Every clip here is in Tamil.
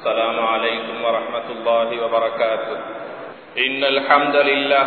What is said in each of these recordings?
السلام عليكم ورحمة الله وبركاته إن الحمد لله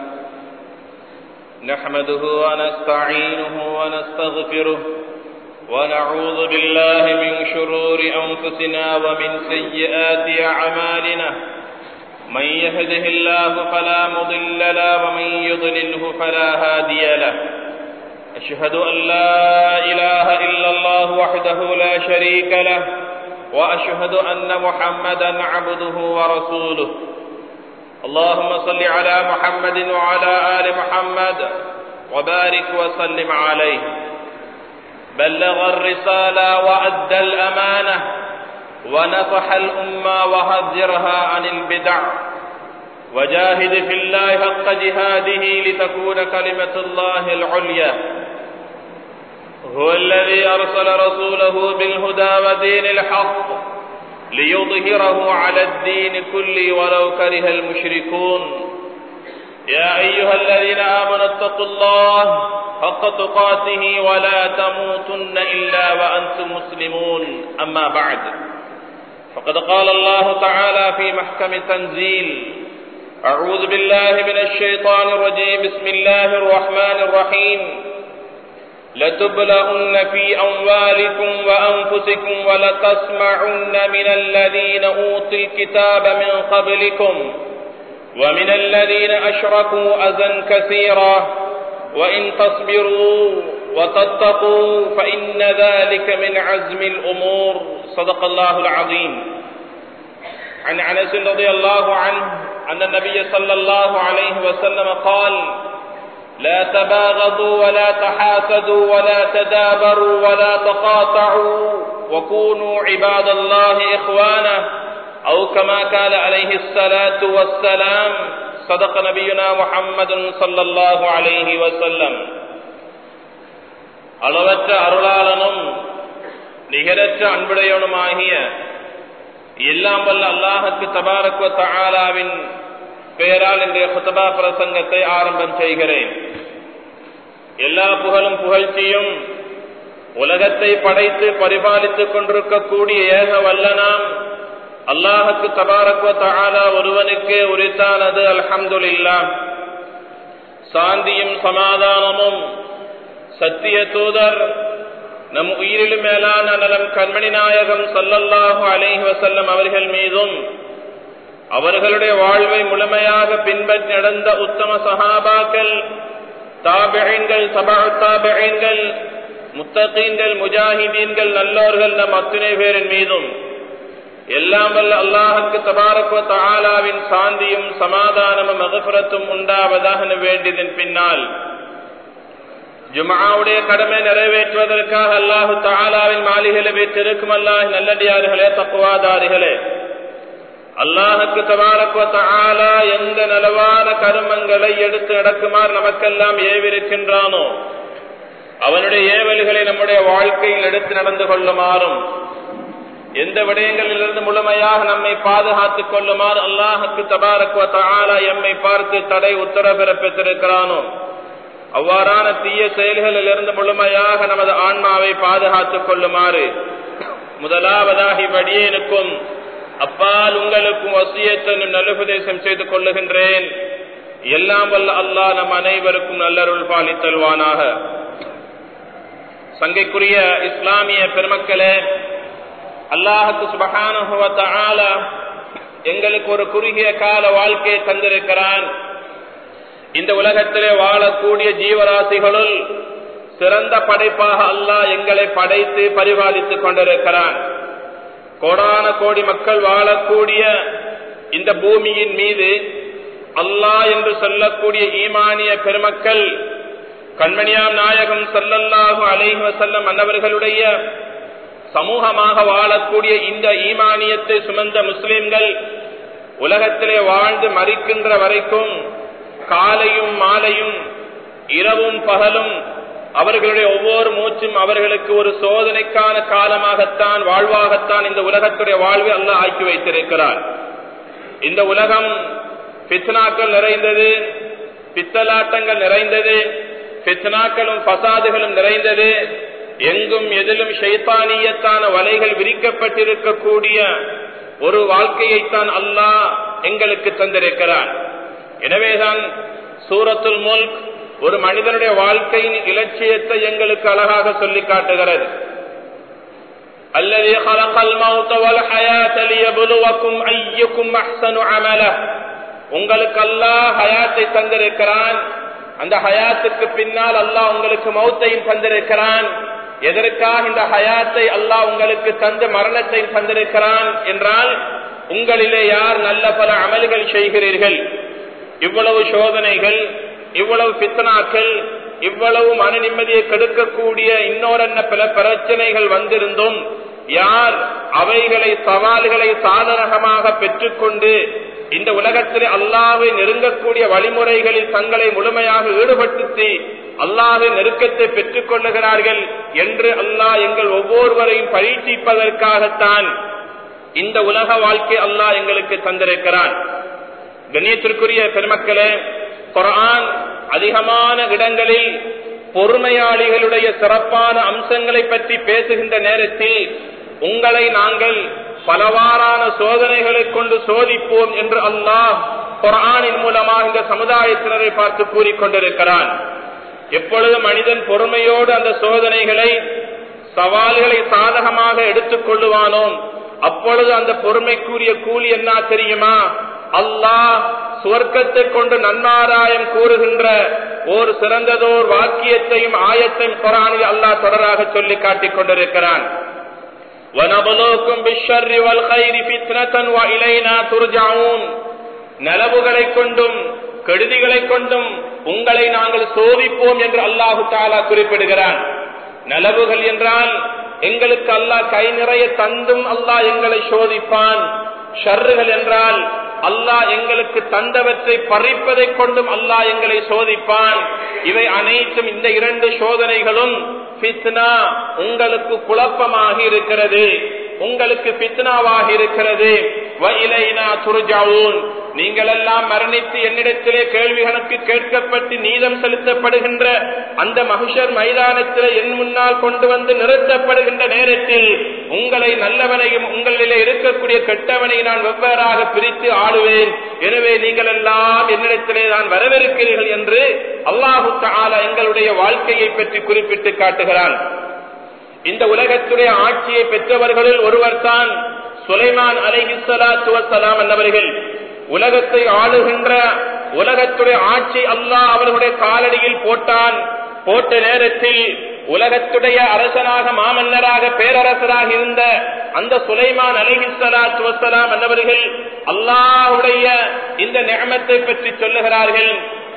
نحمده ونستعينه ونستغفره ونعوذ بالله من شرور أنفسنا ومن سيئات أعمالنا من يهده الله فلا مضل له ومن يضلله فلا هادي له أشهد أن لا إله إلا الله وحده لا شريك له وأشهد أن محمدا عبده ورسوله اللهم صل على محمد وعلى آل محمد وبارك وسلم عليه بلغ الرسالة وأدى الأمانة ونصح الأمة وهجرها عن البدع وجاهد في الله حق جهاده لتكون كلمة الله العليا هو الذي أرسل رسوله بالهدى ودين الحق ليظهره على الدين كله ولو كره المشركون يا أيها الذين آمنوا اتقوا الله حق تقاته ولا تموتن إلا وأنتم مسلمون أما بعد فقد قال الله تعالى في محكم تنزيل أعوذ بالله من الشيطان الرجيم بسم الله الرحمن الرحيم لتبلغن في أموالكم وأنفسكم ولتسمعن من الذين أوتوا الكتاب من قبلكم ومن الذين أشركوا أذى كثيرا وإن تصبروا وتتقوا فإن ذلك من عزم الأمور صدق الله العظيم عن عنس رضي الله عنه أن النبي صلى الله عليه وسلم قال لا تباغضوا ولا تحاسدوا ولا تدابروا ولا تقاطعوا وكونوا عباد الله إخوانا أو كما قال عليه الصلاة والسلام صدق نبينا محمد صلى الله عليه وسلم அளவற்ற அருளாளனும் நிகரற்ற அன்புடையவனுமாகிய எல்லாம் வல்ல அல்லாஹுக்கு தபாரக்குவ தஆலாவின் பெயரால் இன்றைய குத்தபா பிரசங்கத்தை ஆரம்பம் செய்கிறேன் எல்லா புகழும் புகழ்ச்சியும் உலகத்தை படைத்து பரிபாலித்துக் கொண்டிருக்கக்கூடிய ஏக வல்லனாம் அல்லாஹுக்கு தபாரக்குவ தஆலா ஒருவனுக்கு உரித்தானது அல்ஹம்துலில்லா சாந்தியும் சமாதானமும் சத்திய தூதர் நம் உயிரிலும் மேலான நலம் கண்மணி நாயகம் சல்லல்லாஹு அலைஹி வசல்லம் அவர்கள் மீதும் அவர்களுடைய வாழ்வை முழுமையாக பின்பற்றி நடந்த உத்தம சஹாபாக்கள் தாபிகள் சபா தாபிகள் முத்தகீன்கள் முஜாஹிதீன்கள் நல்லோர்கள் நம் அத்துணை பேரின் மீதும் எல்லாம் வல்ல அல்லாஹுக்கு தபாரக்குவ தாலாவின் சாந்தியும் சமாதானமும் மகபுரத்தும் உண்டாவதாக வேண்டியதன் பின்னால் ஜுமாவுடைய கடமை நிறைவேற்றுவதற்காக அல்லாஹு தாலாவின் மாளிகளை வைத்திருக்கும் அல்லாஹ் நல்லடியார்களே தப்புவாதாரிகளே அல்லாஹுக்கு தபாரக்குவ எந்த நலவான கருமங்களை எடுத்து நடக்குமாறு நமக்கெல்லாம் ஏவிருக்கின்றானோ அவனுடைய ஏவல்களை நம்முடைய வாழ்க்கையில் எடுத்து நடந்து கொள்ளுமாறும் எந்த விடயங்களிலிருந்து முழுமையாக நம்மை பாதுகாத்துக் கொள்ளுமாறு அல்லாஹுக்கு தபாரக்குவ எம்மை பார்த்து தடை உத்தரவு பிறப்பித்திருக்கிறானோ அவ்வாறான தீய செயல்களில் இருந்து முழுமையாக நமது ஆன்மாவை பாதுகாத்துக் கொள்ளுமாறு முதலாவதாக இவ்வடியேனுக்கும் அப்பால் உங்களுக்கும் வசியத்தனும் நல்லுபதேசம் செய்து கொள்ளுகின்றேன் எல்லாம் வல்ல அல்லாஹ் நம் அனைவருக்கும் நல்லருள் பாலித்தல்வானாக சங்கைக்குரிய இஸ்லாமிய பெருமக்களே அல்லாஹுக்கு சுபகான எங்களுக்கு ஒரு குறுகிய கால வாழ்க்கையை தந்திருக்கிறான் இந்த உலகத்திலே வாழக்கூடிய ஜீவராசிகளுள் சிறந்த படைப்பாக அல்லாஹ் எங்களை படைத்து பரிபாலித்துக் கொண்டிருக்கிறான் கோடான கோடி மக்கள் வாழக்கூடிய இந்த பூமியின் மீது அல்லாஹ் என்று சொல்லக்கூடிய ஈமானிய பெருமக்கள் கண்மணியாம் நாயகம் சல்லல்லாஹு அலைஹி வசல்லம் அன்னவர்களுடைய சமூகமாக வாழக்கூடிய இந்த ஈமானியத்தை சுமந்த முஸ்லிம்கள் உலகத்திலே வாழ்ந்து மறிக்கின்ற வரைக்கும் காலையும் மாலையும் இரவும் பகலும் அவர்களுடைய ஒவ்வொரு மூச்சும் அவர்களுக்கு ஒரு சோதனைக்கான காலமாகத்தான் வாழ்வாகத்தான் இந்த உலகத்துடைய வாழ்வை அல்ல ஆக்கி வைத்திருக்கிறார் இந்த உலகம் பித்னாக்கள் நிறைந்தது பித்தலாட்டங்கள் நிறைந்தது பித்னாக்களும் பசாதுகளும் நிறைந்தது எங்கும் எதிலும் ஷைத்தானியத்தான வலைகள் விரிக்கப்பட்டிருக்கக்கூடிய ஒரு வாழ்க்கையைத்தான் அல்லாஹ் எங்களுக்கு தந்திருக்கிறான் எனவேதான் சூரத்துல் முல்க் ஒரு மனிதனுடைய வாழ்க்கையின் இலட்சியத்தை எங்களுக்கு அழகாக சொல்லி காட்டுகிறது الذي خلق الموت والحياة ليبلوكم أيكم أحسن عملا உங்களுக்கு அல்லாஹ் ஹயாத்தை தந்திருக்கிறான் அந்த ஹயாத்துக்கு பின்னால் அல்லாஹ் உங்களுக்கு மௌத்தையும் தந்திருக்கிறான் எதற்காக இந்த ஹயாத்தை அல்லாஹ் உங்களுக்கு தந்த மரணத்தை தந்திருக்கிறான் என்றால் உங்களிலே யார் நல்ல பல அமல்கள் செய்கிறீர்கள் இவ்வளவு சோதனைகள் இவ்வளவு பித்தனாக்கள் இவ்வளவு மன நிம்மதியை கெடுக்கக்கூடிய இன்னொரென்ன பல பிரச்சனைகள் வந்திருந்தும் யார் அவைகளை சவால்களை சாதனகமாக பெற்றுக்கொண்டு இந்த உலகத்தில் அல்லாவை நெருங்கக்கூடிய வழிமுறைகளில் தங்களை முழுமையாக ஈடுபடுத்தி அல்லாவின் நெருக்கத்தை பெற்றுக் கொள்ளுகிறார்கள் என்று அல்லாஹ் எங்கள் ஒவ்வொருவரையும் பரீட்சிப்பதற்காகத்தான் இந்த உலக வாழ்க்கை அல்லாஹ் எங்களுக்கு தந்திருக்கிறான் கண்ணியத்திற்குரிய பெருமக்களே குரான் அதிகமான இடங்களில் பொறுமையாளிகளுடைய சிறப்பான அம்சங்களை பற்றி பேசுகின்ற நேரத்தில் உங்களை நாங்கள் பலவாறான சோதனைகளை கொண்டு சோதிப்போம் என்று அல்லாஹ் குரானின் மூலமாக இந்த சமுதாயத்தினரை பார்த்து கூறிக்கொண்டிருக்கிறான் எப்பொழுது மனிதன் பொறுமையோடு அந்த சோதனைகளை சவால்களை சாதகமாக எடுத்துக் கொள்ளுவானோம் அப்பொழுது அந்த பொறுமைக்குரிய கூலி என்ன தெரியுமா அல்லாஹ் சுவர்க்கத்தை கொண்டு நன்மாராயம் கூறுகின்ற ஒரு சிறந்ததோர் வாக்கியத்தையும் ஆயத்தையும் குரானில் அல்லாஹ் தொடராக சொல்லி காட்டிக் கொண்டிருக்கிறான் நலவுகளை கொண்டும் கெடுதிகளை கொண்டும் உங்களை நாங்கள் சோதிப்போம் என்று அல்லாஹு தாலா குறிப்பிடுகிறான் நலவுகள் என்றால் எங்களுக்கு அல்லாஹ் கை நிறைய தந்தும் அல்லாஹ் எங்களை சோதிப்பான் ஷர்றுகள் என்றால் அல்லாஹ் எங்களுக்கு தந்தவற்றை பறிப்பதை கொண்டும் அல்லாஹ் எங்களை சோதிப்பான் இவை அனைத்தும் இந்த இரண்டு சோதனைகளும் பித்னா உங்களுக்கு குழப்பமாக இருக்கிறது உங்களுக்கு பித்னாவாக இருக்கிறது நீங்கள் எல்லாம் மரணித்து என்னிடத்திலே கேள்வி கணக்கு கேட்கப்பட்டு நீதம் செலுத்தப்படுகின்ற அந்த மகிஷர் மைதானத்தில் என் முன்னால் கொண்டு வந்து நிறுத்தப்படுகின்ற நேரத்தில் உங்களை நல்லவனையும் உங்களிலே இருக்கக்கூடிய கெட்டவனை நான் வெவ்வேறாக பிரித்து ஆடுவேன் எனவே நீங்கள் எல்லாம் என்னிடத்திலே நான் வரவிருக்கிறீர்கள் என்று அல்லாஹு தாலா எங்களுடைய வாழ்க்கையை பற்றி குறிப்பிட்டு காட்டுகிறான் இந்த உலகத்துடைய ஆட்சியை பெற்றவர்களில் ஒருவர் தான் சுலைமான் அலைஹிஸ்லாத்து வசலாம் என்பவர்கள் உலகத்தை ஆளுகின்ற உலகத்துடைய ஆட்சி அல்லாஹ் அவர்களுடைய காலடியில் போட்டான் போட்ட நேரத்தில் உலகத்துடைய அரசனாக மாமன்னராக பேரரசராக இருந்த அந்த சுலைமான் அலிஹிஸ்லாத்து வசலாம் என்பவர்கள் அல்லாஹுடைய இந்த நியமத்தை பற்றி சொல்லுகிறார்கள்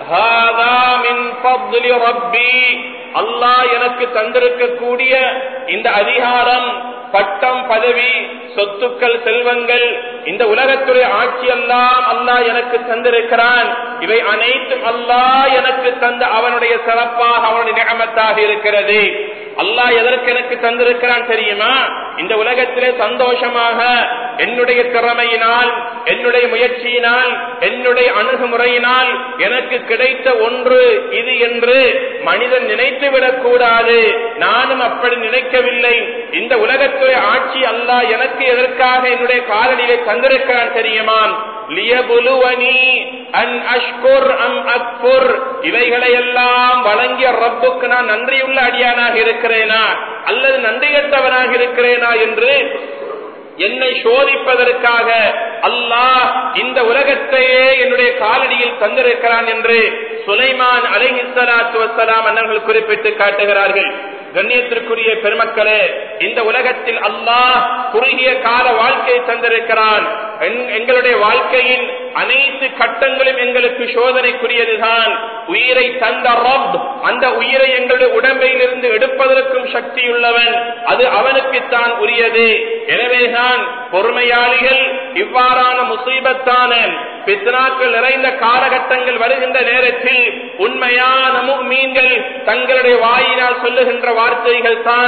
அல்லாஹ் எனக்கு தந்திருக்கக்கூடிய இந்த அதிகாரம் பட்டம் பதவி சொத்துக்கள் செல்வங்கள் இந்த உலகத்துடைய ஆட்சி எல்லாம் அல்லாஹ் எனக்கு தந்திருக்கிறான் இவை அனைத்தும் அல்லாஹ் எனக்கு தந்த அவனுடைய சிறப்பாக அவனுடைய நியமத்தாக இருக்கிறது அல்லாஹ் எதற்கு எனக்கு தந்திருக்கிறான் தெரியுமா இந்த உலகத்திலே சந்தோஷமாக என்னுடைய திறமையினால் என்னுடைய முயற்சியினால் என்னுடைய அணுகுமுறையினால் எனக்கு கிடைத்த ஒன்று இது என்று மனிதன் நினைத்து விடக்கூடாது நானும் அப்படி நினைக்கவில்லை இந்த உலகத்துடைய ஆட்சி அல்லாஹ் எனக்கு எதற்காக என்னுடைய காலடியிலே தந்திருக்கிறான் தெரியுமா லியபுலுவனி அன் அஷ்குர் அம் அக்புர் இவைகளை எல்லாம் வழங்கிய ரப்புக்கு நான் நன்றியுள்ள அடியானாக இருக்கிறேனா அல்லது நன்றி கட்டவனாக இருக்கிறேனா என்று என்னை சோதிப்பதற்காக அல்லாஹ் இந்த உலகத்தையே என்னுடைய காலடியில் தந்திருக்கிறான் என்று சுலைமான் அலைஹிஸ்லாத்து வசலாம் அண்ணர்கள் குறிப்பிட்டு காட்டுகிறார்கள் கண்ணியத்திற்குரிய பெருமக்களே இந்த உலகத்தில் அல்லாஹ் குறுகிய கால வாழ்க்கையை தந்திருக்கிறான் எங்களுடைய வாழ்க்கையின் அனைத்து கட்டங்களும் எங்களுக்கு சோதனைக்குரியதுதான் உயிரை தந்த ரப் அந்த உயிரை எங்களுடைய உடம்பில் இருந்து எடுப்பதற்கும் சக்தியுள்ளவன் அது அவனுக்குத்தான் உரியது எனவேதான் பொறுமையாளிகள் இவ்வாறான முசீபத்தான பித்னாக்கள் நிறைந்த காலகட்டங்கள் வருகின்ற நேரத்தில் உண்மையான மீன்கள் தங்களுடைய வாயினால் சொல்லுகின்ற வார்த்தைகள் தான்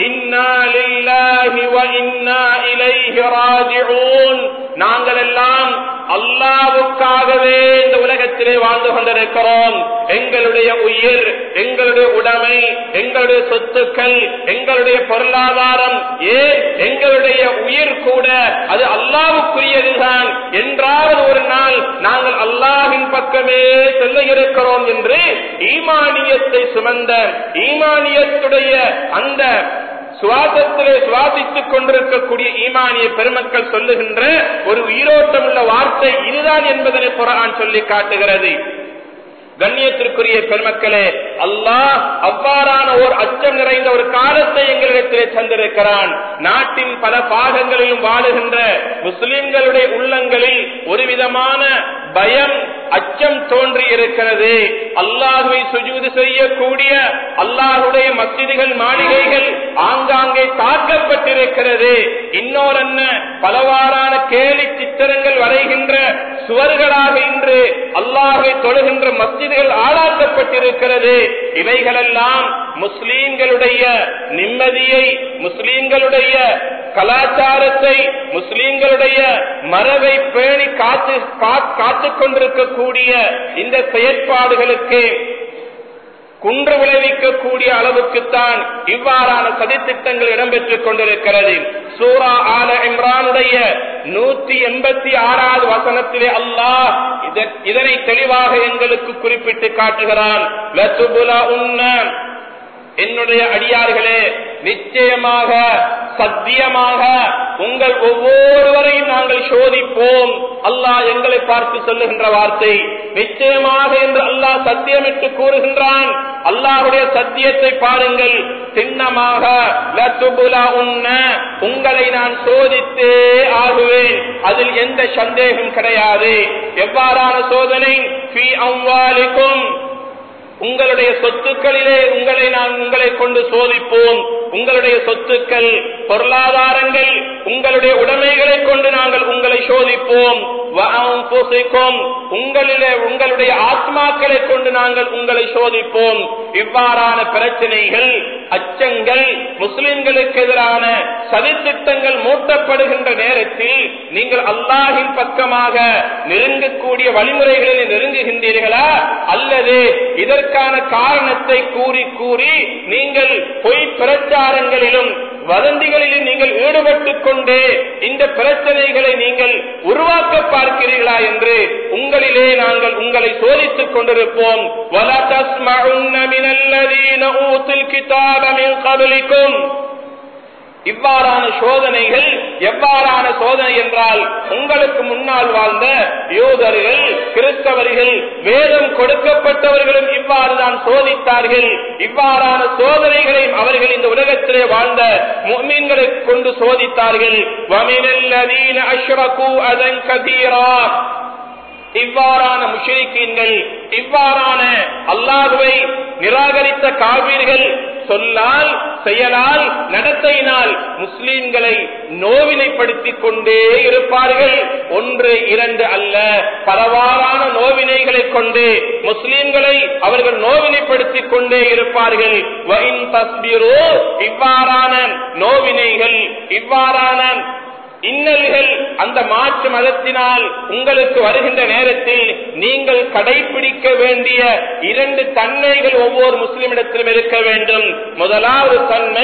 இன்னா லில்லாஹி வ இன்னா இலைஹி ராஜிஊன் நாங்கள் எல்லாம் அல்லாவுக்காகவே இந்த உலகத்திலே வாழ்ந்து கொண்டிருக்கிறோம் எங்களுடைய உயிர் எங்களுடைய உடைமை எங்களுடைய சொத்துக்கள் எங்களுடைய பொருளாதாரம் ஏன் எங்களுடைய உயிர் கூட அது அல்லாவுக்குரியதுதான் என்றாவது ஒரு நாள் நாங்கள் அல்லாஹின் பக்கமே செல்ல இருக்கிறோம் என்று ஈமானியத்தை சுமந்த ஈமானியத்துடைய அந்த சுவாசத்திலே சுவாசித்துக் கொண்டிருக்கக்கூடிய ஈமானிய பெருமக்கள் சொல்லுகின்ற ஒரு உயிரோட்டம் உள்ள வார்த்தை இதுதான் என்பதனை புறான் சொல்லி காட்டுகிறது கண்ணியத்திற்குரிய பெருமக்களே அல்லாஹ் அவ்வாறான ஒரு அச்சம் நிறைந்த ஒரு காலத்தை எங்களிடத்திலே தந்திருக்கிறான் நாட்டின் பல பாகங்களிலும் வாழுகின்ற முஸ்லிம்களுடைய உள்ளங்களில் ஒரு விதமான பயம் அச்சம் தோன்றி இருக்கிறது அல்லாஹுவை சுஜூது செய்யக்கூடிய அல்லாஹுடைய மசிதிகள் மாளிகைகள் ஆங்காங்கே தாக்கப்பட்டிருக்கிறது இன்னொரு பலவாறான கேலி சித்திரங்கள் வரைகின்ற சுவர்களாக இன்று அல்லாஹை தொழுகின்ற மஸ்ஜிதுகள் ஆளாக்கப்பட்டிருக்கிறது இவைகளெல்லாம் முஸ்லீம்களுடைய நிம்மதியை முஸ்லீம்களுடைய கலாச்சாரத்தை முஸ்லீம்களுடைய மரபை பேணி காத்து காத்துக் கொண்டிருக்கக்கூடிய இந்த செயற்பாடுகளுக்கு குன்று விளைவிக்கக்கூடிய அளவுக்குத்தான் இவ்வாறான சதித்திட்டங்கள் இடம்பெற்றுக் கொண்டிருக்கிறது சூரா ஆல இம்ரானுடைய நூத்தி எண்பத்தி ஆறாவது வசனத்திலே அல்லாஹ் இதனை தெளிவாக எங்களுக்கு குறிப்பிட்டு காட்டுகிறான் என்னுடைய அடியார்களே நிச்சயமாக சத்தியமாக உங்கள் ஒவ்வொருவரையும் நாங்கள் சோதிப்போம் அல்லாஹ் எங்களை பார்த்து சொல்லுகின்ற வார்த்தை நிச்சயமாக என்று அல்லாஹ் சத்தியமிட்டு கூறுகின்றான் அல்லாஹுடைய சத்தியத்தை பாருங்கள் சின்னமாக உண்ண உங்களை நான் சோதித்தே ஆகுவேன் அதில் எந்த சந்தேகம் கிடையாது எவ்வாறான சோதனை உங்களுடைய சொத்துக்களிலே உங்களை நான் உங்களை கொண்டு சோதிப்போம் உங்களுடைய சொத்துக்கள் பொருளாதாரங்கள் உங்களுடைய உடைமைகளை கொண்டு நாங்கள் உங்களை சோதிப்போம் உங்களிலே உங்களுடைய ஆத்மாக்களை கொண்டு நாங்கள் உங்களை சோதிப்போம் இவ்வாறான பிரச்சனைகள் அச்சங்கள் முஸ்லிம்களுக்கு எதிரான சதித்திட்டங்கள் மூட்டப்படுகின்ற நேரத்தில் நீங்கள் அல்லாஹின் பக்கமாக நெருங்கக்கூடிய வழிமுறைகளில் நெருங்குகின்றீர்களா அல்லது இதற்கான காரணத்தை கூறி கூறி நீங்கள் பொய் பிரச்சாரங்களிலும் வதந்திகளிலும் நீங்கள் ஈடுபட்டுக் கொண்டு இந்த பிரச்சனைகளை நீங்கள் உருவாக்க பார்க்கிறீர்களா என்று உங்களிலே நாங்கள் உங்களை சோதித்துக் கொண்டிருப்போம் இவ்வாறான சோதனைகள் எவ்வாறான சோதனை என்றால் உங்களுக்கு முன்னால் வாழ்ந்த யோதர்கள் கிறிஸ்தவர்கள் வேதம் கொடுக்கப்பட்டவர்களும் இவ்வாறு தான் சோதித்தார்கள் இவ்வாறான சோதனைகளையும் அவர்கள் இந்த உலகத்திலே வாழ்ந்த மீன்களை கொண்டு சோதித்தார்கள் இவ்வாறான முஷரிக்கீன்கள் இவ்வாறான அல்லாஹுவை நிராகரித்த காவீர்கள் சொல்லால் செயலால் நடத்தையினால் முஸ்லீம்களை நோவினைப்படுத்திக் கொண்டே இருப்பார்கள் ஒன்று இரண்டு அல்ல பலவாறான நோவினைகளை கொண்டு முஸ்லீம்களை அவர்கள் நோவினைப்படுத்திக் கொண்டே இருப்பார்கள் இவ்வாறான நோவினைகள் இவ்வாறான இன்னல்கள் அந்த மாற்று மதத்தினால் உங்களுக்கு வருகின்ற நேரத்தில் நீங்கள் கடைபிடிக்க வேண்டிய இரண்டு தன்மைகள் ஒவ்வொரு முஸ்லிமிடத்திலும் இருக்க வேண்டும் முதலாவது தன்மை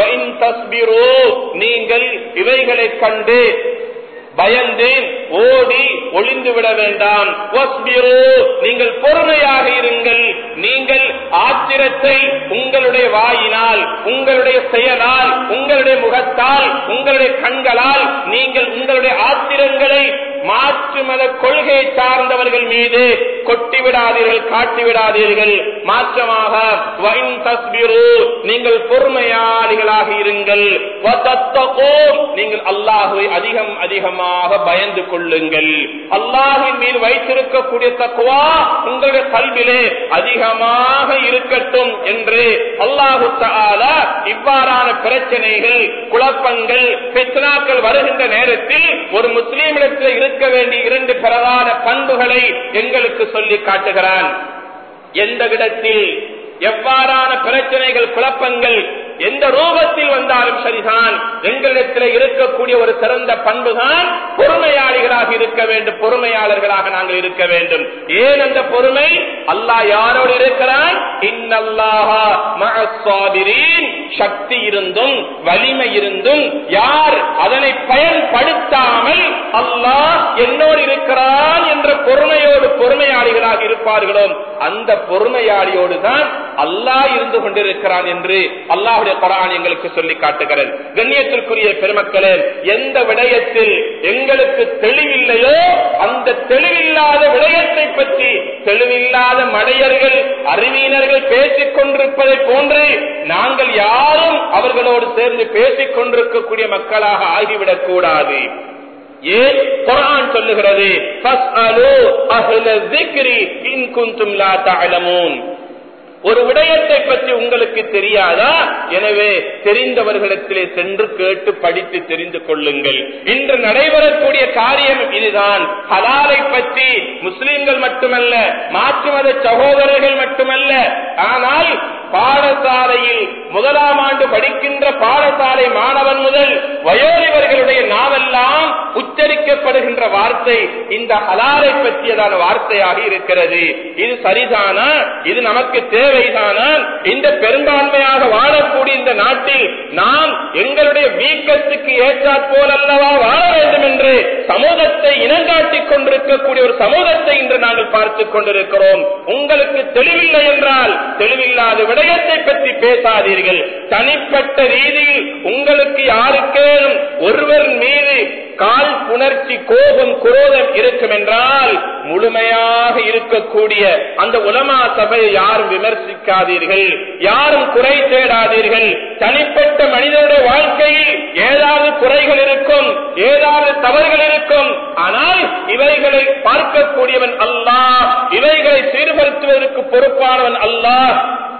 நீங்கள் இவைகளை கண்டு பயந்து ஓடி ஒளிந்து விட வேண்டாம் நீங்கள் பொறுமையாக இருங்கள் நீங்கள் ஆத்திரத்தை உங்களுடைய வாயினால் உங்களுடைய செயலால் உங்களுடைய முகத்தால் உங்களுடைய கண்களால் நீங்கள் உங்களுடைய ஆத்திரங்களை மாற்று மத கொள்கையை சார்ந்தவர்கள் மீது கொட்டிவிடாதீர்கள் காட்டிவிடாதீர்கள் மாற்றமாக நீங்கள் பொறுமையாளிகளாக இருங்கள் நீங்கள் அல்லாஹுவை அதிகம் அதிகமாக பயந்து கொள்ளுங்கள் அல்லாஹின் மீது வைத்திருக்கக்கூடிய தக்குவா உங்களுடைய கல்விலே அதிகமாக இருக்கட்டும் என்று அல்லாஹு தாலா இவ்வாறான பிரச்சனைகள் குழப்பங்கள் பெத்னாக்கள் வருகின்ற நேரத்தில் ஒரு முஸ்லீமிடத்தில் இருக்க வேண்டிய இரண்டு பிரதான பண்புகளை எங்களுக்கு சொல்லி காட்டுகிறான் எந்த இடத்தில் எவ்வாறான பிரச்சனைகள் குழப்பங்கள் எந்த ரூபத்தில் வந்தாலும் சரிதான் எங்களிடத்தில் இருக்கக்கூடிய ஒரு சிறந்த பண்புதான் பொறுமையாளிகளாக இருக்க வேண்டும் பொறுமையாளர்களாக நாங்கள் இருக்க வேண்டும் ஏன் அந்த பொறுமை அல்லாஹ் யாரோடு இருக்கிறான் இன்னல்லாஹா மஅஸ்ஸாபிரீன் சக்தி இருந்தும் வலிமை இருந்தும் யார் அதனை பயன்படுத்தாமல் அல்லாஹ் என்னோடு இருக்கிறான் என்ற பொறுமையோடு பொறுமையாளிகளாக இருப்பார்களோ அந்த பொறுமையாளியோடு தான் அல்லாஹ் இருந்து கொண்டிருக்கிறான் என்று அல்லாஹுடைய குரான் எங்களுக்கு சொல்லி காட்டுகிறது கண்ணியத்திற்குரிய பெருமக்களே எந்த விடயத்தில் எங்களுக்கு தெளிவில்லையோ அந்த தெளிவில்லாத விடயத்தை பற்றி தெளிவில்லாத மடையர்கள் அறிவியினர்கள் பேசிக் கொண்டிருப்பதை போன்று நாங்கள் யாரும் அவர்களோடு சேர்ந்து பேசிக் கொண்டிருக்கக்கூடிய மக்களாக ஆகிவிடக் கூடாது ஏன் குரான் சொல்லுகிறது ஃபஸ்அலு அஹ்ல ذِكْرِ இன் குன்தும் லா தஅலமூன் ஒரு விடயத்தை பற்றி உங்களுக்கு தெரியாதா எனவே தெரிந்தவர்களிடத்திலே சென்று கேட்டு படித்து தெரிந்து கொள்ளுங்கள் இன்று நடைபெறக்கூடிய காரியம் இதுதான் ஹலாலை பற்றி முஸ்லிம்கள் மட்டுமல்ல மாற்று மத சகோதரர்கள் மட்டுமல்ல ஆனால் பாடசாலையில் முதலாம் ஆண்டு படிக்கின்ற பாடசாலை மாணவன் முதல் வயோதிபர்களுடைய நாவெல்லாம் உச்சரிக்கப்படுகின்ற வார்த்தை இந்த ஹலாலை பற்றியதான வார்த்தையாக இருக்கிறது இது சரிதானா இது நமக்கு தேவைதானா இந்த பெரும்பான்மையாக வாழக்கூடிய இந்த நாட்டில் நாம் எங்களுடைய வீக்கத்துக்கு ஏற்றாற் போல் அல்லவா வாழ வேண்டும் என்று சமூகத்தை இனங்காட்டிக் கொண்டிருக்கக்கூடிய ஒரு சமூகத்தை இன்று நாங்கள் பார்த்துக் கொண்டிருக்கிறோம் உங்களுக்கு தெளிவில்லை என்றால் தெளிவில்லாத விடயத்தை பற்றி பேசாதீர்கள் தனிப்பட்ட ரீதியில் உங்களுக்கு யாருக்கேனும் ஒருவர் மீது கால் புணர்ச்சி கோபம் குரோதம் இருக்கும் என்றால் முழுமையாக இருக்கக்கூடிய அந்த உலமா சபையை யாரும் விமர்சிக்காதீர்கள் யாரும் குறை தேடாதீர்கள் தனிப்பட்ட மனிதனுடைய வாழ்க்கையில் ஏதாவது குறைகள் இருக்கும் ஏதாவது தவறுகள் இருக்கும் ஆனால் இவைகளை பார்க்கக்கூடியவன் அல்லாஹ் இவைகளை சீர்படுத்துவதற்கு பொறுப்பானவன் அல்லாஹ்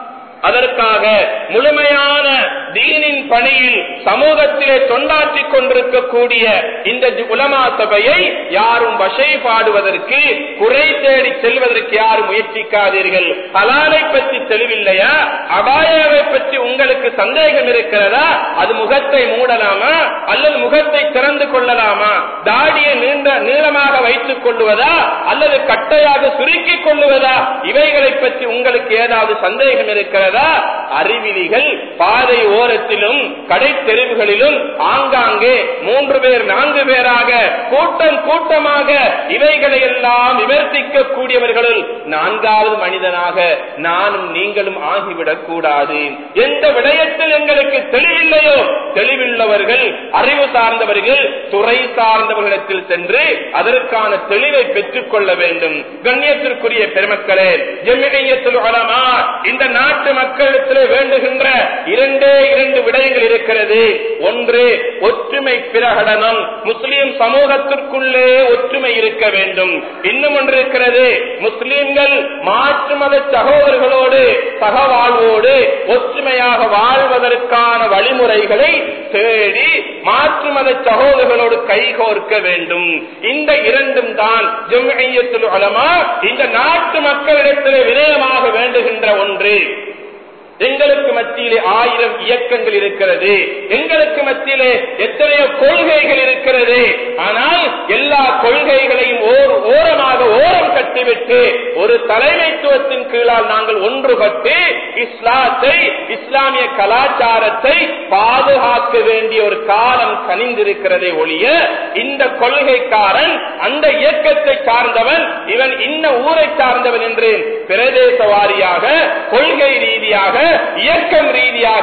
அதற்காக முழுமையான தீனின் பணியில் சமூகத்திலே தொண்டாற்றிக் கொண்டிருக்கக்கூடிய இந்த உலமா சபையை யாரும் வசை பாடுவதற்கு குறை தேடி செல்வதற்கு யாரும் முயற்சிக்காதீர்கள் ஹலாலை பற்றி தெளிவில்லையா அபாயாவை பற்றி உங்களுக்கு சந்தேகம் இருக்கிறதா அது முகத்தை மூடலாமா அல்லது முகத்தை திறந்து கொள்ளலாமா தாடியை நீண்ட நீளமாக வைத்துக் கொள்ளுவதா அல்லது கட்டையாக சுருக்கிக் கொள்ளுவதா இவைகளை பற்றி உங்களுக்கு ஏதாவது சந்தேகம் இருக்கிறதா அறிவிலிகள் பாதை ஓரத்திலும் கடை தெருவுகளிலும் ஆங்காங்கே மூன்று பேர் நான்கு பேராக கூட்டம் கூட்டமாக இவைகளை எல்லாம் விமர்சிக்க கூடியவர்களுள் நான்காவது மனிதனாக நானும் நீங்களும் ஆகிவிடக் கூடாது எந்த விடயத்தில் எங்களுக்கு தெளிவில்லையோ தெளிவுள்ளவர்கள் அறிவு சார்ந்தவர்கள் துறை சார்ந்தவர்களிடத்தில் சென்று அதற்கான தெளிவை பெற்றுக் கொள்ள வேண்டும் கண்ணியத்திற்குரிய பெருமக்களே ஜெமியத்தில் வளமா இந்த நாட்டு மக்களிடத்தில் வேண்டுகின்ற இரண்டே இரண்டு விடயங்கள் இருக்கிறது ஒன்று ஒற்றுமை பிரகடனம் முஸ்லிம் சமூகத்திற்குள்ளே ஒற்றுமை இருக்க வேண்டும் இன்னும் ஒன்று இருக்கிறது முஸ்லிம்கள் மாற்று மத சகோதரர்களோடு சகவாழ்வோடு ஒற்றுமையாக வாழ்வதற்கான வழிமுறைகளை தேடி மாற்று மத சகோதரர்களோடு கைகோர்க்க வேண்டும் இந்த இரண்டும் தான் ஜம்மையத்தில் அலமா இந்த நாட்டு மக்களிடத்தில் வினயமாக வேண்டுகின்ற ஒன்று எங்களுக்கு மத்தியிலே ஆயிரம் இயக்கங்கள் இருக்கிறது எங்களுக்கு மத்தியிலே எத்தனையோ கொள்கைகள் இருக்கிறது ஆனால் எல்லா கொள்கைகளையும் ஓர் ஓரமாக ஓரம் கட்டிவிட்டு ஒரு தலைமைத்துவத்தின் கீழால் நாங்கள் ஒன்றுபட்டு இஸ்லாத்தை இஸ்லாமிய கலாச்சாரத்தை பாதுகாக்க வேண்டிய ஒரு காலம் கனிந்திருக்கிறதே ஒழிய இந்த கொள்கைக்காரன் அந்த இயக்கத்தை சார்ந்தவன் இவன் இன்ன ஊரை சார்ந்தவன் என்று பிரதேச வாரியாக கொள்கை ரீதியாக இயக்கம் ரீதியாக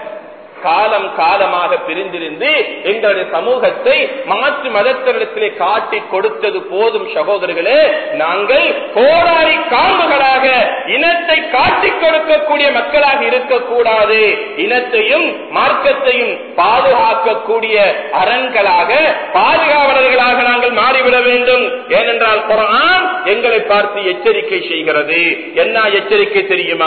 காலம் காலமாக பிரிந்திருந்து எங்களுடைய சமூகத்தை மாற்று மதத்திடத்திலே காட்டி கொடுத்தது போதும் சகோதரர்களே நாங்கள் கோடாரி காம்புகளாக இனத்தை காட்டிக் கொடுக்கக்கூடிய மக்களாக இருக்கக்கூடாது இனத்தையும் மார்க்கத்தையும் பாதுகாக்கக்கூடிய அரண்களாக பாதுகாவலர்களாக நாங்கள் மாறிவிட வேண்டும் ஏனென்றால் குரான் எங்களை பார்த்து எச்சரிக்கை செய்கிறது என்ன எச்சரிக்கை தெரியுமா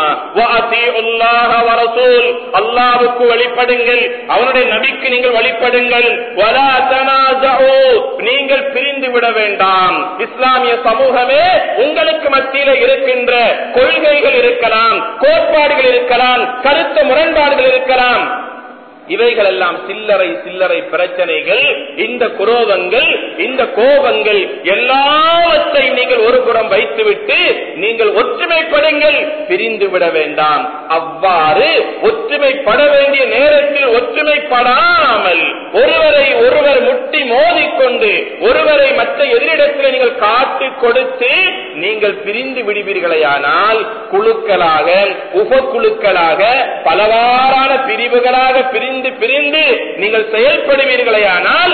அல்லாவுக்கு வழிபடுங்கள் அவனுடைய நபிக்கு நீங்கள் வழிபடுங்கள் நீங்கள் பிரிந்து பிரிந்து விட வேண்டாம் இஸ்லாமிய சமூகமே உங்களுக்கு மத்தியில இருக்கின்ற கொள்கைகள் இருக்கலாம் கோட்பாடுகள் இருக்கலாம் கருத்து முரண்பாடுகள் இருக்கலாம் இவைகள் எல்லாம் சில்லறை சில்லறை பிரச்சனைகள் இந்த குரோதங்கள் இந்த கோபங்கள் எல்லாவற்றை நீங்கள் ஒரு புறம் வைத்துவிட்டு நீங்கள் ஒற்றுமைப்படுங்கள் பிரிந்து விட வேண்டாம் அவ்வாறு ஒற்றுமைப்பட வேண்டிய நேரத்தில் ஒற்றுமைப்படாமல் ஒருவரை ஒருவர் முட்டி மோதிக்கொண்டு ஒருவரை மற்ற எதிரிடத்தில் நீங்கள் காட்டு கொடுத்து நீங்கள் பிரிந்து விடுவீர்களேயானால் குழுக்களாக உபக்குழுக்களாக பலவாறான பிரிவுகளாக பிரிந்து பிரிந்து நீங்கள் செயல்படுவீர்களேயானால்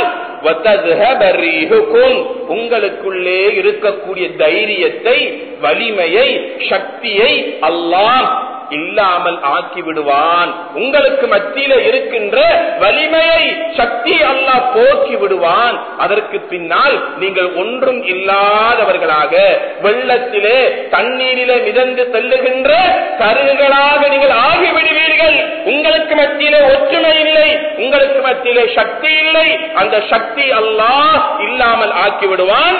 உங்களுக்குள்ளே இருக்கக்கூடிய தைரியத்தை வலிமையை சக்தியை அல்லாம் இல்லாமல் ஆக்கி விடுவான் உங்களுக்கு மத்தியில இருக்கின்ற வலிமையை சக்தி அல்லாஹ் போக்கி விடுவான் அதற்கு பின்னால் நீங்கள் ஒன்றும் இல்லாதவர்களாக வெள்ளத்திலே தண்ணீரிலே மிதந்து செல்லுகின்ற கருங்களாக நீங்கள் ஆகிவிடுவீர்கள் உங்களுக்கு மத்தியிலே ஒற்றுமை இல்லை உங்களுக்கு மத்தியிலே சக்தி இல்லை அந்த சக்தி அல்லாஹ் இல்லாமல் ஆக்கி விடுவான்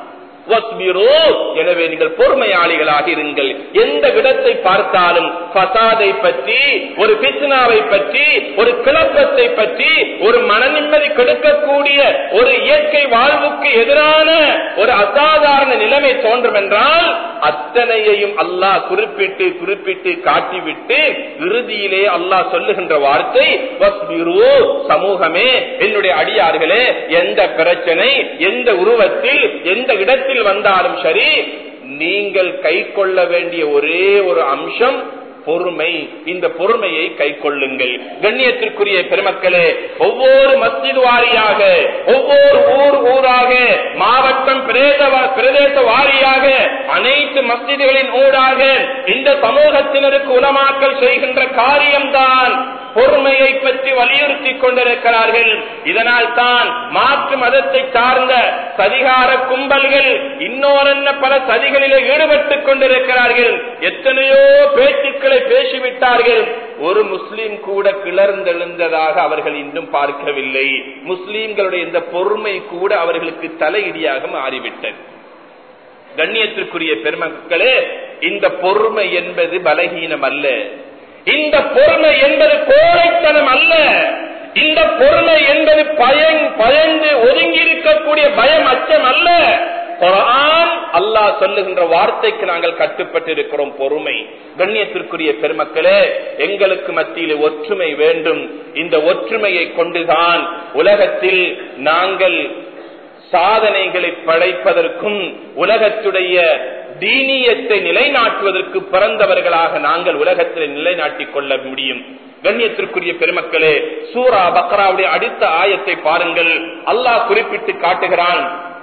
எனவே நீங்கள் பொறுமையாளிகளாக இருங்கள் எந்த விடத்தை பார்த்தாலும் பசாதை பற்றி ஒரு பிஸ்னாவை பற்றி ஒரு கிளப்பத்தை பற்றி ஒரு மன நிம்மதி கெடுக்கக்கூடிய ஒரு இயற்கை வாழ்வுக்கு எதிரான ஒரு அசாதாரண நிலைமை தோன்றும் என்றால் அத்தனையையும் அல்லாஹ் குறிப்பிட்டு குறிப்பிட்டு காட்டிவிட்டு இறுதியிலே அல்லாஹ் சொல்லுகின்ற வார்த்தை சமூகமே என்னுடைய அடியார்களே எந்த பிரச்சனை எந்த உருவத்தில் எந்த இடத்தில் வந்தாலும் சரி நீங்கள் கை கொள்ள வேண்டிய ஒரே ஒரு அம்சம் பொறுமை இந்த பொறுமையை கை கொள்ளுங்கள் கண்ணியத்திற்குரிய பெருமக்களே ஒவ்வொரு மஸ்ஜித் வாரியாக ஒவ்வொரு ஊர் ஊராக மாவட்டம் பிரதேச வாரியாக அனைத்து மஸ்ஜிதுகளின் ஊடாக இந்த சமூகத்தினருக்கு உலமாக்கல் செய்கின்ற காரியம்தான் பொறுமையை பற்றி வலியுறுத்தி கொண்டிருக்கிறார்கள் இதனால் தான் மாற்று மதத்தை சார்ந்த சதிகார கும்பல்கள் இன்னொரு பல சதிகளிலே ஈடுபட்டுக் கொண்டிருக்கிறார்கள் எத்தனையோ பேச்சுக்களை பேசிவிட்டார்கள் ஒரு முஸ்லீம் கூட கிளர்ந்தெழுந்ததாக அவர்கள் இன்னும் பார்க்கவில்லை முஸ்லீம்களுடைய இந்த பொறுமை கூட அவர்களுக்கு தலையிடியாக மாறிவிட்டது கண்ணியத்திற்குரிய பெருமக்களே இந்த பொறுமை என்பது பலகீனம் அல்ல இந்த பொறுமை என்பது கோழைத்தனம் அல்ல இந்த பொறுமை என்பது பயன் பயந்து ஒதுங்கி இருக்கக்கூடிய பயம் அச்சம் அல்ல குரான் அல்லாஹ் சொல்லுகின்ற வார்த்தைக்கு நாங்கள் கட்டுப்பட்டு இருக்கிறோம் பொறுமை கண்ணியத்திற்குரிய பெருமக்களே எங்களுக்கு மத்தியில் ஒற்றுமை வேண்டும் இந்த ஒற்றுமையை கொண்டுதான் உலகத்தில் நாங்கள் சாதனைகளை படைப்பதற்கும் உலகத்துடைய தீனியத்தை நிலைநாட்டுவதற்கு பிறந்தவர்களாக நாங்கள் உலகத்தில் நிலைநாட்டிக் கொள்ள முடியும் கண்ணியத்திற்குரிய பெருமக்களே சூரா பக்ராவுடைய அடுத்த ஆயத்தை பாருங்கள் அல்லாஹ் குறிப்பிட்டு காட்டுகிறான்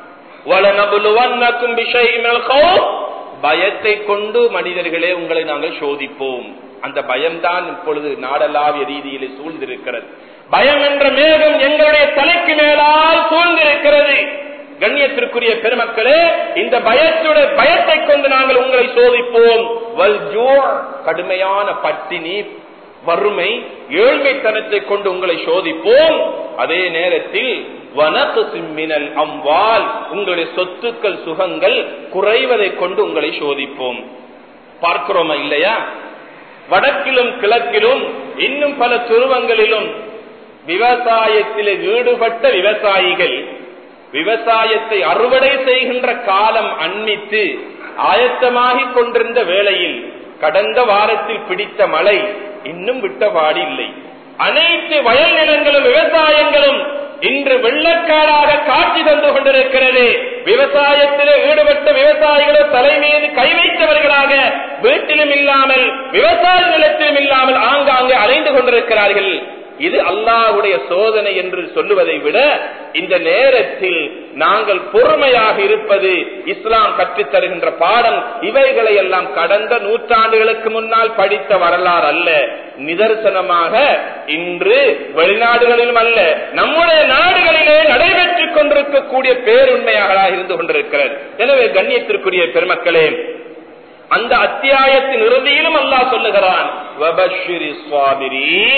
பயத்தை கொண்டு மனிதர்களே உங்களை நாங்கள் சோதிப்போம் அந்த பயம்தான் இப்பொழுது நாடளாவிய ரீதியிலே சூழ்ந்திருக்கிறது பயம் என்ற மேகம் எங்களுடைய தலைக்கு மேலால் சூழ்ந்திருக்கிறது கண்ணியத்திற்குரிய பெருமக்களே இந்த பயத்துடைய பயத்தை கொண்டு நாங்கள் உங்களை சோதிப்போம் கடுமையான பட்டினி வறுமை ஏழ்மைத்தனத்தை கொண்டு உங்களை சோதிப்போம் அதே நேரத்தில் வனத்து சிம்மினல் அம்வால் உங்களுடைய சொத்துக்கள் சுகங்கள் குறைவதை கொண்டு உங்களை சோதிப்போம் பார்க்கிறோமா இல்லையா வடக்கிலும் கிழக்கிலும் இன்னும் பல துருவங்களிலும் விவசாயத்தில் ஈடுபட்ட விவசாயிகள் விவசாயத்தை அறுவடை செய்கின்ற காலம் அண்மித்து ஆயத்தமாகிக் கொண்டிருந்த வேளையில் கடந்த வாரத்தில் பிடித்த மழை இன்னும் விட்டபாடு இல்லை அனைத்து வயல் நிலங்களும் விவசாயங்களும் இன்று வெள்ளக்காடாக காட்சி தந்து கொண்டிருக்கிறது விவசாயத்தில் ஈடுபட்ட விவசாயிகளும் தலை மீது கை வைத்தவர்களாக வீட்டிலும் இல்லாமல் விவசாய நிலத்திலும் இல்லாமல் ஆங்காங்கே அலைந்து கொண்டிருக்கிறார்கள் இது அல்லாஹுடைய சோதனை என்று சொல்லுவதை விட இந்த நேரத்தில் நாங்கள் பொறுமையாக இருப்பது இஸ்லாம் கற்றுத் தருகின்ற பாடம் இவைகளை எல்லாம் கடந்த நூற்றாண்டுகளுக்கு முன்னால் படித்த வரலாறு அல்ல நிதர்சனமாக இன்று வெளிநாடுகளிலும் அல்ல நம்முடைய நாடுகளிலே நடைபெற்றுக் கொண்டிருக்கக்கூடிய பேருண்மையாக இருந்து கொண்டிருக்கிறது எனவே கண்ணியத்திற்குரிய பெருமக்களே அந்த அத்தியாயத்தின் இறுதியிலும் அல்லாஹ் சொல்லுகிறான்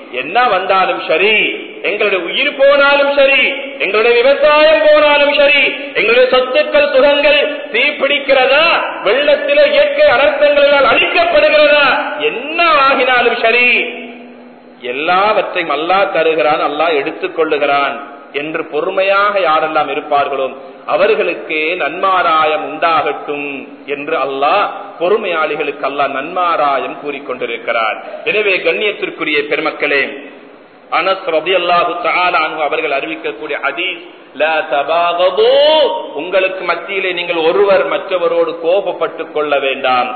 என்ன வந்தாலும் சரி எங்களுடைய உயிர் போனாலும் சரி எங்களுடைய விவசாயம் போனாலும் சரி எங்களுடைய சொத்துக்கள் சுகங்கள் தீப்பிடிக்கிறதா வெள்ளத்தில இயற்கை அனர்த்தங்களால் அழிக்கப்படுகிறதா என்ன ஆகினாலும் சரி எல்லாவற்றையும் அல்லாஹ் தருகிறான் அல்லாஹ் எடுத்துக் கொள்ளுகிறான் என்று பொறுமையாக யாரெல்லாம் இருப்பார்களோ அவர்களுக்கே நன்மாராயம் உண்டாகட்டும் என்று அல்லாஹ் பொறுமையாளிகளுக்கு அல்லாஹ் நன்மாராயம் கூறிக்கொண்டிருக்கிறார் எனவே கண்ணியத்திற்குரிய பெருமக்களே அனஸ் ரதி அல்லாஹு அவர்கள் அறிவிக்கக்கூடிய ஹதீஸ் உங்களுக்கு மத்தியிலே நீங்கள் ஒருவர் மற்றவரோடு கோபப்பட்டுக் கொள்ள வேண்டாம்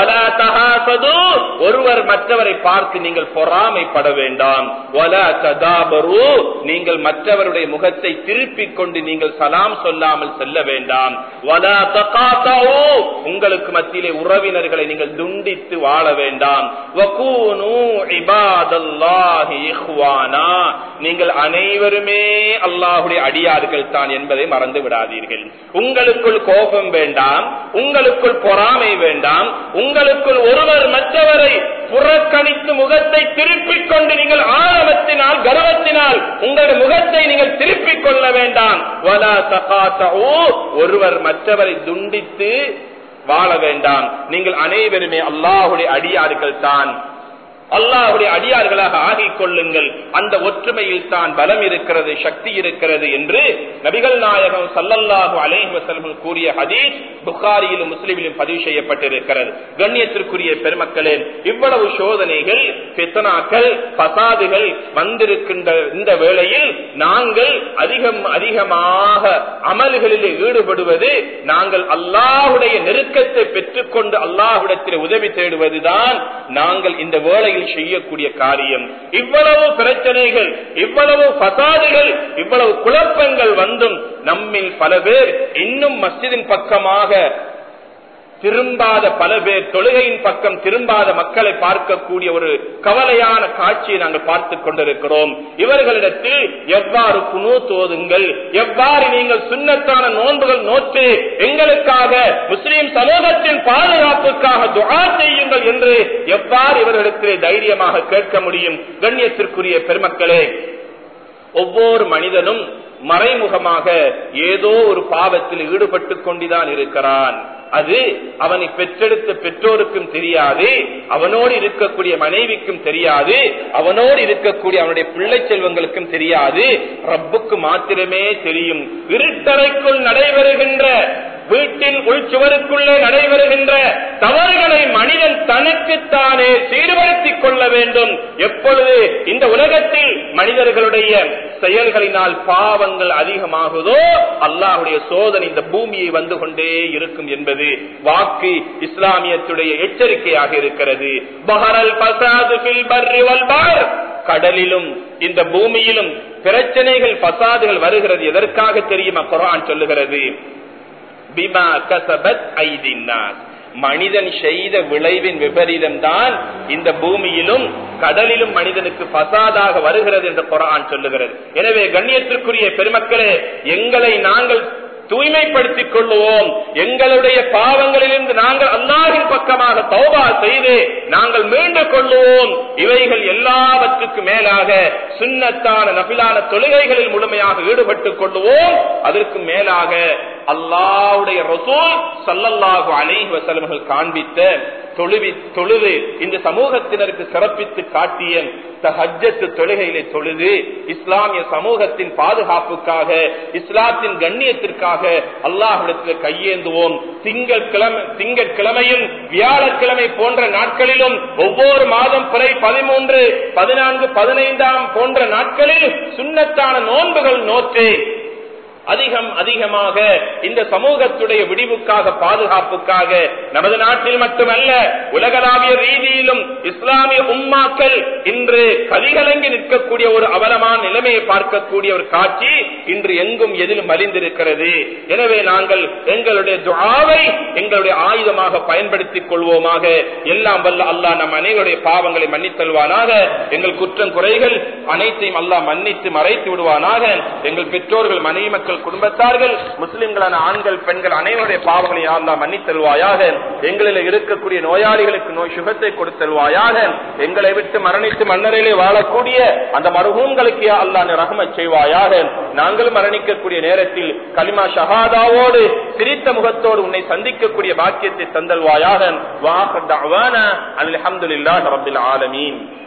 ஒருவர் மற்றவரை பார்த்து நீங்கள் பொறாமைப்பட வேண்டாம் நீங்கள் மற்றவருடைய முகத்தை திருப்பிக் கொண்டு நீங்கள் சலாம் சொல்லாமல் செல்ல வேண்டாம் உங்களுக்கு மத்தியிலே உறவினர்களை நீங்கள் துண்டித்து வாழ வேண்டாம் நீங்கள் அனைவருமே அல்லாஹுடைய அடியார்கள் தான் என்பதை மறந்து விடாதீர்கள் உங்களுக்குள் கோபம் வேண்டாம் உங்களுக்குள் பொறாமை வேண்டாம் உங்களுக்குள் ஒருவர் மற்றவரை புறக்கணித்து முகத்தை திருப்பிக் கொண்டு நீங்கள் ஆரம்பத்தினால் கர்வத்தினால் உங்களுடைய முகத்தை நீங்கள் திருப்பிக் கொள்ள வேண்டாம் ஒருவர் மற்றவரை துண்டித்து வாழ வேண்டாம் நீங்கள் அனைவருமே அல்லாஹுடைய அடியார்கள் தான் அல்லாஹுடைய அடியார்களாக ஆகிக் கொள்ளுங்கள் அந்த ஒற்றுமையில் தான் பலம் இருக்கிறது சக்தி இருக்கிறது என்று நபிகள் நாயகம் சல்லல்லாஹு அலைஹி வஸல்லம் கூறிய ஹதீஸ் புகாரியிலும் முஸ்லிமிலும் பதிவு செய்யப்பட்டிருக்கிறது கண்ணியத்திற்குரிய பெருமக்களே இவ்வளவு சோதனைகள் பித்தனாக்கள் பசாதுகள் வந்திருக்கின்ற இந்த வேளையில் நாங்கள் அதிகம் அதிகமாக அமல்களில் ஈடுபடுவது நாங்கள் அல்லாஹுடைய நெருக்கத்தை பெற்றுக்கொண்டு அல்லாஹுடத்தில் உதவி தேடுவதுதான் நாங்கள் இந்த வேளையில் செய்யக்கூடிய காரியம் இவ்வளவு பிரச்சனைகள் இவ்வளவு பசாதுகள் இவ்வளவு குழப்பங்கள் வந்தும் நம்மில் பல பேர் இன்னும் மஸ்ஜிதின் பக்கமாக திரும்பாத பல பேர் தொழுகையின் பக்கம் திரும்பாத மக்களை பார்க்கக்கூடிய ஒரு கவலையான காட்சியை நாங்கள் பார்த்துக் கொண்டிருக்கிறோம் இவர்களிடத்தில் எவ்வாறு குணு தோதுங்கள் எவ்வாறு நீங்கள் சுண்ணத்தான நோன்புகள் நோற்று எங்களுக்காக முஸ்லீம் சமூகத்தின் பாதுகாப்புக்காக துஆ செய்யுங்கள் என்று எவ்வாறு இவர்களிடத்திலே தைரியமாக கேட்க முடியும் கண்ணியத்திற்குரிய பெருமக்களே ஒவ்வொரு மனிதனும் மறைமுகமாக ஏதோ ஒரு பாவத்தில் ஈடுபட்டுக் கொண்டுதான் இருக்கிறான் அது அவனை பெற்றெடுத்த பெற்றோருக்கும் தெரியாது அவனோடு இருக்கக்கூடிய மனைவிக்கும் தெரியாது அவனோடு இருக்கக்கூடிய அவனுடைய பிள்ளை செல்வங்களுக்கும் தெரியாது ரப்புக்கு மாத்திரமே தெரியும் இருட்டறைக்குள் நடைபெறுகின்ற வீட்டின் உள்சுவருக்குள்ளே நடைபெறுகின்ற தவறுகளை மனிதன் தனக்குத்தானே சீர்படுத்திக் கொள்ள வேண்டும் எப்பொழுது இந்த உலகத்தில் மனிதர்களுடைய செயல்களினால் பாவங்கள் அதிகமாகுதோ அல்லாஹுடைய சோதனை இந்த பூமியை வந்து கொண்டே இருக்கும் என்பது வாக்கு இஸ்லாமியத்துடைய எச்சரிக்கையாக இருக்கிறது பஹரல் பசாது ஃபில் பர்ரி வல் பஹர் கடலிலும் இந்த பூமியிலும் பிரச்சனைகள் பசாதுகள் வருகிறது எதற்காக தெரியுமா குரான் சொல்லுகிறது பிமா கசபத் ஐதின்னாஸ் மனிதன் செய்த விளைவின் விபரீதம் தான் இந்த பூமியிலும் கடலிலும் மனிதனுக்கு பசாதாக வருகிறது என்று குரான் சொல்லுகிறது எனவே கண்ணியத்திற்குரிய பெருமக்களே எங்களை நாங்கள் தூய்மைப்படுத்திக் கொள்ளுவோம் எங்களுடைய பாவங்களிலிருந்து நாங்கள் அல்லாஹின் பக்கமாக தௌபா செய்து நாங்கள் மீண்டு கொள்ளுவோம் இவைகள் எல்லாவற்றுக்கும் மேலாக சுண்ணத்தான நபிலான தொழுகைகளில் முழுமையாக ஈடுபட்டுக் கொள்ளுவோம் அதற்கு மேலாக அல்லாவுடைய ரசூல் சல்லல்லாஹு அலைஹி வசல்மர்கள் காண்பித்த தொழுவி தொழுது இந்த சமூகத்தினருக்கு சிறப்பித்து காட்டிய ஹஜ்ஜத்து தொழுகையிலே தொழுது இஸ்லாமிய சமூகத்தின் பாதுகாப்புக்காக இஸ்லாத்தின் கண்ணியத்திற்காக அல்லாஹிடத்தில் கையேந்துவோம் திங்கட்கிழமை திங்கட்கிழமையும் வியாழக்கிழமை போன்ற நாட்களிலும் ஒவ்வொரு மாதம் பிறை பதிமூன்று பதினான்கு பதினைந்தாம் போன்ற நாட்களில் சுண்ணத்தான நோன்புகள் நோற்று அதிகம் அதிகமாக இந்த சமூகத்துடைய விடிவுக்காக பாதுகாப்புக்காக நமது நாட்டில் மட்டுமல்ல உலகளாவிய ரீதியிலும் இஸ்லாமிய உம்மாக்கள் இன்று கதிகலங்கி நிற்கக்கூடிய ஒரு அவலமான நிலைமையை பார்க்கக்கூடிய ஒரு காட்சி இன்று எங்கும் எதிலும் மலிந்திருக்கிறது எனவே நாங்கள் எங்களுடைய துஆவை எங்களுடைய ஆயுதமாக பயன்படுத்திக் கொள்வோமாக எல்லாம் வல்ல அல்லாஹ் நம் அனைவருடைய பாவங்களை மன்னித்தல்வானாக எங்கள் குற்றம் குறைகள் அனைத்தையும் அல்லாஹ் மன்னித்து மறைத்து விடுவானாக எங்கள் பெற்றோர்கள் மனைவி மக்கள் எங்கள் குடும்பத்தார்கள் முஸ்லிம்களான ஆண்கள் பெண்கள் அனைவருடைய பாவங்களை யாரெல்லாம் மன்னித்தல்வாயாக எங்களில் இருக்கக்கூடிய நோயாளிகளுக்கு நோய் சுகத்தை கொடுத்தல்வாயாக எங்களை விட்டு மரணித்து மன்னரிலே வாழக்கூடிய அந்த மருகூன்களுக்கு அல்லாஹ் ரஹமத் செய்வாயாக நாங்கள் மரணிக்கக்கூடிய நேரத்தில் கலிமா ஷஹாதாவோடு சிரித்த முகத்தோடு உன்னை சந்திக்கக்கூடிய பாக்கியத்தை தந்தல்வாயாக வாஹ் அல்ஹம்துலில்லாஹி ரப்பில் ஆலமீன்